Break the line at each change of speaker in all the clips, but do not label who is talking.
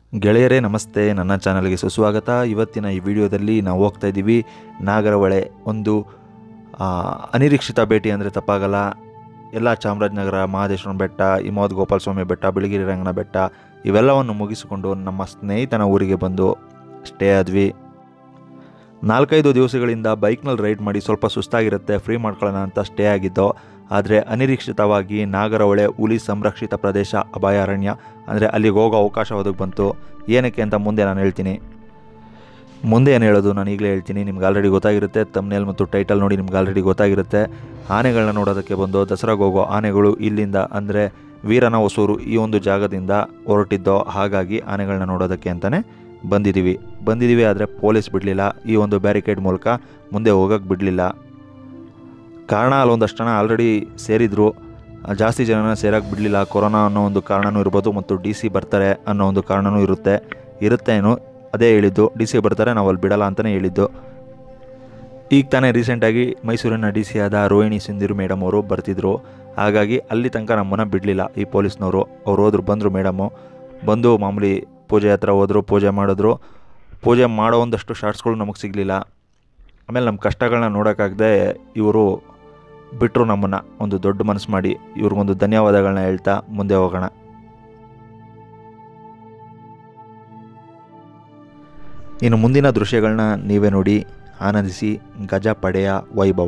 ಗೆಳೆಯರೇ ನಮಸ್ತೆ ನನ್ನ ಚಾನಲ್ಗೆ ಸುಸ್ವಾಗತ ಇವತ್ತಿನ ಈ ವಿಡಿಯೋದಲ್ಲಿ ನಾವು ಹೋಗ್ತಾ ಇದ್ದೀವಿ ನಾಗರಹೊಳೆ ಒಂದು ಆ, ಅನಿರೀಕ್ಷಿತ ಭೇಟಿ ಅಂದರೆ ತಪ್ಪಾಗಲ್ಲ ಎಲ್ಲ ಚಾಮರಾಜನಗರ ಮಹದೇಶ್ವರನ ಬೆಟ್ಟ ಹಿಮವದ್ ಗೋಪಾಲ ಸ್ವಾಮಿ ಬೆಟ್ಟ ಬಿಳಿಗಿರಿ ರಂಗನ ಬೆಟ್ಟ ಇವೆಲ್ಲವನ್ನು ಮುಗಿಸಿಕೊಂಡು ನಮ್ಮ ಸ್ನೇಹಿತನ ಊರಿಗೆ ಬಂದು ಸ್ಟೇ ಆದ್ವಿ ನಾಲ್ಕೈದು ದಿವಸಗಳಿಂದ ಬೈಕ್ನಲ್ಲಿ ರೈಡ್ ಮಾಡಿ ಸ್ವಲ್ಪ ಸುಸ್ತಾಗಿರುತ್ತೆ ಫ್ರೀ ಮಾಡ್ಕೊಳ್ಳೋಣ ಅಂತ ಸ್ಟೇ ಆಗಿದ್ದೋ ಆದರೆ ಅನಿರೀಕ್ಷಿತವಾಗಿ ನಾಗರಹೊಳೆ ಹುಲಿ ಸಂರಕ್ಷಿತ ಪ್ರದೇಶ ಅಭಯಾರಣ್ಯ ಅಂದರೆ ಅಲ್ಲಿಗೆ ಹೋಗೋ ಅವಕಾಶ ಒದಗಿ ಬಂತು ಏನಕ್ಕೆ ಅಂತ ಮುಂದೆ ನಾನು ಹೇಳ್ತೀನಿ ಮುಂದೆ ಏನು ಹೇಳೋದು ನಾನು ಈಗಲೇ ಹೇಳ್ತೀನಿ ನಿಮ್ಗೆ ಆಲ್ರೆಡಿ ಗೊತ್ತಾಗಿರುತ್ತೆ ತಮ್ನೇಲ್ ಮತ್ತು ಟೈಟಲ್ ನೋಡಿ ನಿಮ್ಗೆ ಆಲ್ರೆಡಿ ಗೊತ್ತಾಗಿರುತ್ತೆ ಆನೆಗಳನ್ನ ನೋಡೋದಕ್ಕೆ ಬಂದು ದಸರಾಗೆ ಹೋಗೋ ಆನೆಗಳು ಇಲ್ಲಿಂದ ಅಂದರೆ ವೀರನ ಹೊಸೂರು ಈ ಒಂದು ಜಾಗದಿಂದ ಹೊರಟಿದ್ದೋ ಹಾಗಾಗಿ ಆನೆಗಳನ್ನ ನೋಡೋದಕ್ಕೆ ಅಂತಲೇ ಬಂದಿದ್ದೀವಿ ಬಂದಿದ್ದೀವಿ ಆದರೆ ಪೊಲೀಸ್ ಬಿಡಲಿಲ್ಲ ಈ ಒಂದು ಬ್ಯಾರಿಕೇಡ್ ಮೂಲಕ ಮುಂದೆ ಹೋಗೋಕ್ಕೆ ಬಿಡಲಿಲ್ಲ ಕಾರಣ ಅಲ್ಲೊಂದಷ್ಟು ಜನ ಆಲ್ರೆಡಿ ಸೇರಿದ್ರು ಆ, ಜಾಸ್ತಿ ಜನನ ಸೇರಕ್ಕೆ ಬಿಡಲಿಲ್ಲ ಕೊರೋನಾ ಅನ್ನೋ ಒಂದು ಕಾರಣನೂ ಇರ್ಬೋದು ಮತ್ತು ಡಿ ಸಿ ಬರ್ತಾರೆ ಅನ್ನೋ ಒಂದು ಕಾರಣನೂ ಇರುತ್ತೆ ಇರುತ್ತೇನು ಅದೇ ಹೇಳಿದ್ದು ಡಿ ಸಿ ಬರ್ತಾರೆ ನಾವು ಅಲ್ಲಿ ಬಿಡಲ್ಲ ಅಂತಲೇ ಹೇಳಿದ್ದು ಈಗ ತಾನೇ ರೀಸೆಂಟಾಗಿ ಮೈಸೂರಿನ ಡಿ ಸಿ ಆದ ರೋಹಿಣಿ ಸಿಂಧೂರು ಮೇಡಮ್ ಅವರು ಬರ್ತಿದ್ರು ಹಾಗಾಗಿ ಅಲ್ಲಿ ತನಕ ನಮ್ಮನ್ನು ಬಿಡಲಿಲ್ಲ ಈ ಪೊಲೀಸ್ನವರು ಅವ್ರು ಹೋದ್ರು ಬಂದರು ಮೇಡಮು ಬಂದು ಮಾಮೂಲಿ ಪೂಜೆ ಹತ್ರ ಹೋದರು ಪೂಜೆ ಮಾಡಿದ್ರು ಪೂಜೆ ಮಾಡೋ ಒಂದಷ್ಟು ಶಾರ್ಟ್ಸ್ಗಳು ನಮಗೆ ಸಿಗಲಿಲ್ಲ ಆಮೇಲೆ ನಮ್ಮ ಕಷ್ಟಗಳನ್ನ ನೋಡೋಕ್ಕಾಗದೆ ಇವರು ಬಿಟ್ಟರು ನಮ್ಮನ್ನು ಒಂದು ದೊಡ್ಡ ಮನಸ್ಸು ಮಾಡಿ ಇವ್ರಿಗೊಂದು ಧನ್ಯವಾದಗಳನ್ನ ಹೇಳ್ತಾ ಮುಂದೆ ಹೋಗೋಣ ಇನ್ನು ಮುಂದಿನ ದೃಶ್ಯಗಳನ್ನ ನೀವೇ ನೋಡಿ ಆನಂದಿಸಿ ಗಜ ಪಡೆಯ ವೈಭವ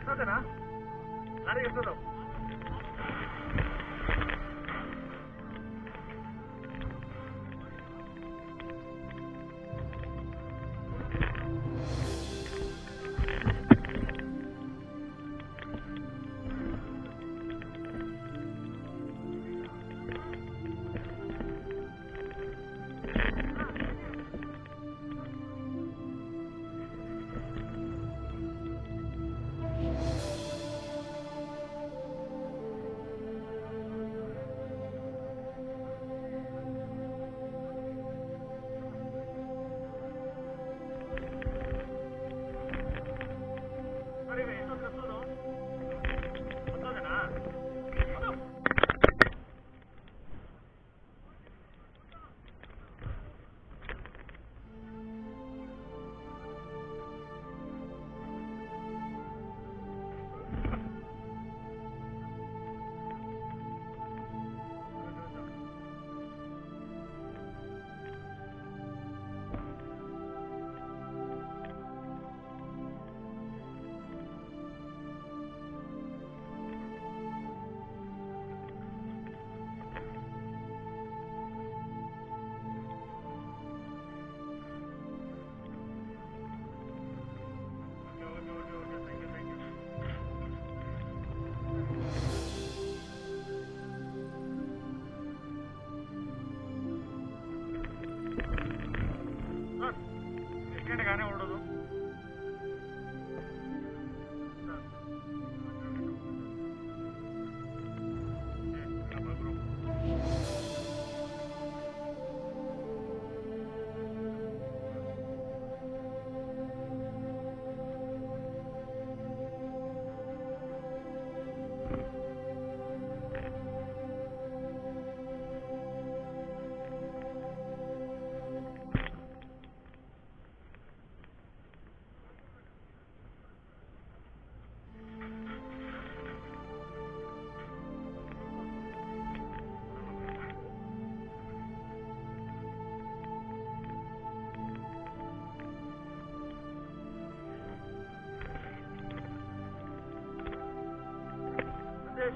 ಗಂಟೆಗಾನೆ ಹೊರಡೋದು ಸಂದೇಶ್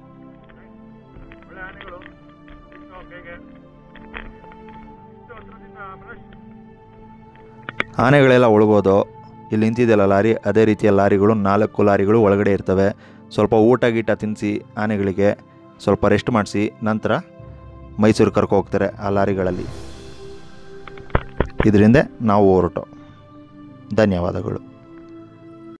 ಒಳ್ಳೆ ಆನೆಗಳು ಇಷ್ಟು ಬೇಗ ಇಷ್ಟು ಹತ್ರದಿಂದ ಮನೋಜ್
ಆನೆಗಳೆಲ್ಲ ಉಳ್ಬೋದು ಇಲ್ಲಿ ನಿಂತಿದೆಯಲ್ಲ ಲಾರಿ ಅದೇ ರೀತಿಯ ಲಾರಿಗಳು ನಾಲ್ಕು ಲಾರಿಗಳು ಒಳಗಡೆ ಇರ್ತವೆ ಸ್ವಲ್ಪ ಊಟ ಗೀಟ ತಿನ್ನಿಸಿ ಆನೆಗಳಿಗೆ ಸ್ವಲ್ಪ ರೆಸ್ಟ್ ಮಾಡಿಸಿ ನಂತರ ಮೈಸೂರು ಕರ್ಕೊ ಹೋಗ್ತಾರೆ ಆ ಲಾರಿಗಳಲ್ಲಿ ಇದರಿಂದ ನಾವು ಹೊರಟು ಧನ್ಯವಾದಗಳು